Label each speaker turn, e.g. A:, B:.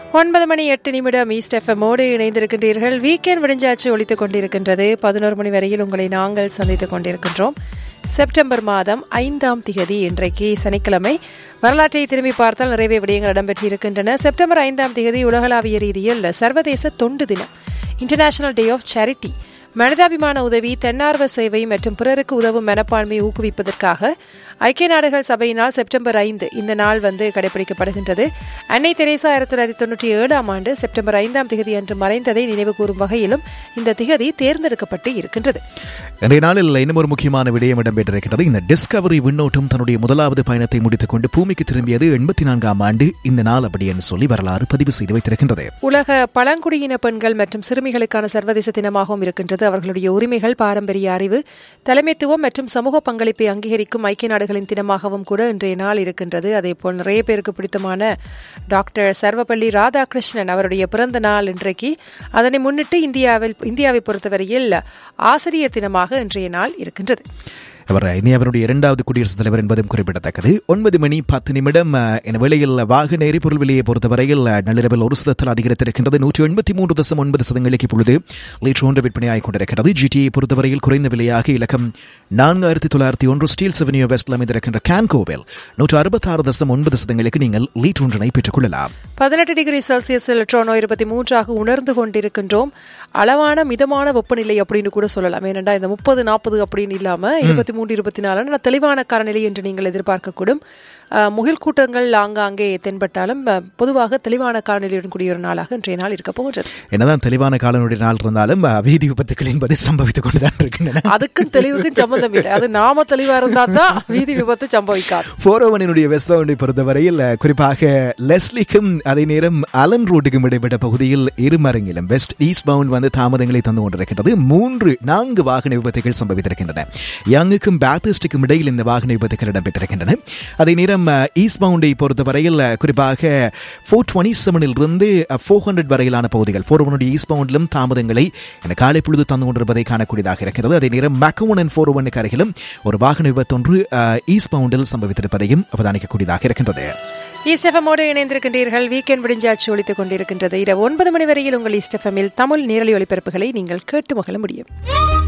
A: ஒன்பது மணி எட்டு நிமிடம் ஈஸ்ட் எஃப்எம்மோடு இணைந்திருக்கின்றீர்கள் வீக்கெண்ட் விடிஞ்சாச்சு ஒழித்துக் கொண்டிருக்கின்றது பதினோரு மணி வரையில் உங்களை நாங்கள் சந்தித்துக் கொண்டிருக்கின்றோம் செப்டம்பர் மாதம் ஐந்தாம் திகதி இன்றைக்கு சனிக்கிழமை வரலாற்றை திரும்பி பார்த்தால் நிறைய விடயங்கள் இடம்பெற்றிருக்கின்றன செப்டம்பர் ஐந்தாம் திகதி உலகளாவிய ரீதியில் சர்வதேச தொண்டு தினம் இன்டர்நேஷனல் டே ஆஃப் சேரிட்டி மனிதாபிமான உதவி தன்னார்வ சேவை மற்றும் பிறருக்கு உதவும் மனப்பான்மையை ஊக்குவிப்பதற்காக ஐக்கிய நாடுகள் சபையினால் செப்டம்பர் ஐந்து இந்த நாள் வந்து கடைபிடிக்கப்படுகின்றது அன்னை தெரேசா ஆயிரத்தி தொள்ளாயிரத்தி தொண்ணூற்றி ஏழாம் ஆண்டு செப்டம்பர் ஐந்தாம் திகதி அன்று மறைந்ததை நினைவு கூறும் வகையிலும் இந்த திகதி தேர்ந்தெடுக்கப்பட்டு இருக்கின்றது
B: இன்றைய நாளில் இன்னும் ஒரு முக்கியமான விடயம் இடம்பெற்றிருக்கிறது இந்த டிஸ்கவரி விண்ணோட்டம் தன்னுடைய முதலாவது பயணத்தை முடித்துக் கொண்டு பூமிக்கு திரும்பியது எண்பத்தி நான்காம் ஆண்டு இந்த நாள் அப்படி என்று சொல்லி வரலாறு பதிவு செய்து வைத்திருக்கின்றது
A: உலக பழங்குடியின பெண்கள் மற்றும் சிறுமிகளுக்கான சர்வதேச தினமாகவும் இருக்கின்றது அவர்களுடைய உரிமைகள் பாரம்பரிய அறிவு தலைமைத்துவம் மற்றும் சமூக பங்களிப்பை அங்கீகரிக்கும் ஐக்கிய நாடுகளின் தினமாகவும் கூட இன்றைய நாள் இருக்கின்றது அதே போல் நிறைய பேருக்கு பிடித்தமான டாக்டர் சர்வபள்ளி ராதாகிருஷ்ணன் அவருடைய பிறந்த நாள் இன்றைக்கு அதனை முன்னிட்டு இந்தியாவில் இந்தியாவை பொறுத்தவரையில் ஆசிரியர் தினமாக இன்றைய நாள் இருக்கின்றது
B: அவர் இந்தியாவினுடைய இரண்டாவது குடியரசுத் தலைவர் என்பதும் குறிப்பிடத்தக்கது ஒன்பது மணி பத்து நிமிடம் அஹ், என வேளையில் வாகன எரிபொருள் விலையை பொறுத்தவரையில் அஹ், நள்ளிரவில் ஒரு சதத்தில் அதிகரித்திருக்கின்றது நூற்றி எண்பத்தி மூன்று தசம் ஒன்பது சதங்களுக்கு இப்பொழுது லீட்டர் ஒன்று விற்பனையாகிக் கொண்டிருக்கிறது ஜிடியை பொறுத்தவரையில் குறைந்த விலையாக இலக்கம் நான்காயிரத்தி தொள்ளாயிரத்தி ஒன்று ஸ்டீல் செவனியோ வெஸ்டில் அமைந்திருக்கின்ற கேன்கோவில் நூற்று அறுபத்தாறு தசம் ஒன்பது சதங்களுக்கு நீங்கள் லீட்டர் ஒன்றினை பெற்றுக் கொள்ளலாம்
A: பதினெட்டு டிகிரி செல்சியஸில் டொரோனோ இருபத்தி மூன்றாக உணர்ந்து கொண்டிருக்கின்றோம் அளவான மிதமான வெப்பநிலை அப்படின்னு கூட சொல்லலாம் ஏனென்றா இந்த முப்பது நாற்பது அப்படின்னு இல்லாம இருபத்தி மூன்று இருபத்தி நாலு நல்ல தெளிவான காலநிலை என்று நீங்கள் எதிர்பார்க்கக்கூடும் அஹ், முகில் கூட்டங்கள் ஆங்காங்கே தென்பட்டாலும் அஹ், பொதுவாக தெளிவான காலநிலையுடன் கூடிய ஒரு நாளாக இன்றைய நாள் இருக்க போகின்றது
B: என்னதான் தெளிவான காலனுடைய நாள் இருந்தாலும் அஹ், வீதி விபத்துகள் என்பது சம்பவித்துக் கொண்டுதான் இருக்கின்றன
A: அதுக்கும் தெளிவுக்கும் சம்பந்தம் இல்லை அது நாம தெளிவா இருந்தா தான் வீதி விபத்து சம்பவிக்காது
B: போரோவனினுடைய வெஸ்ட் பவுண்டை பொறுத்தவரையில் அஹ், குறிப்பாக லெஸ்லிக்கும் அதே நேரம் அலன் ரோட்டுக்கும் இடைப்பட்ட பகுதியில் இருமரங்கிலும் வெஸ்ட் ஈஸ்ட் பவுண்ட் வந்து தாமதங்களை தந்து கொண்டிருக்கின்றது மூன்று நான்கு வாகன விபத்துகள் சம்பவித்திருக்கின்றன யங்குக்கும் பேத்திஸ்டுக்கும் இடையில் இந்த வாகன விபத்துகள் இடம்பெற்றிருக்கின்றன அதே நேரம் அஹ், ஈஸ்ட் பவுண்டை பொறுத்தவரையில் அஹ், குறிப்பாக ஃபோர் டுவெண்ட்டி செவனில் இருந்து ஃபோர் ஹண்ட்ரட் வரையிலான பகுதிகள் ஃபோர் ஒனுடைய ஈஸ்ட் பவுண்டிலும் தாமதங்களை இந்த காலை பொழுது தந்து கொண்டிருப்பதை காணக்கூடியதாக இருக்கிறது அதே நேரம் மேக்கோன் அண்ட் ஃபோர் ஒனுக்கு அருகிலும் ஒரு வாகன விபத்தொன்று அஹ், ஈஸ்ட் பவுண்டில் சம்பவித்திருப்பதையும் அவதானிக்கக்கூடியதாக இருக்கின்றது
A: ஈஸ்டெஃபமோடு இணைந்திருக்கின்றீர்கள் வீக்கெண்ட் விடிஞ்சாச்சு ஒழித்துக் கொண்டிருக்கின்றது இரவு ஒன்பது மணி வரையில் உங்கள் ஈஸ்டெஃபமில் தமிழ் நேரலை ஒளிபரப்புகளை நீங்கள் கேட்டு மகிழ முடியும்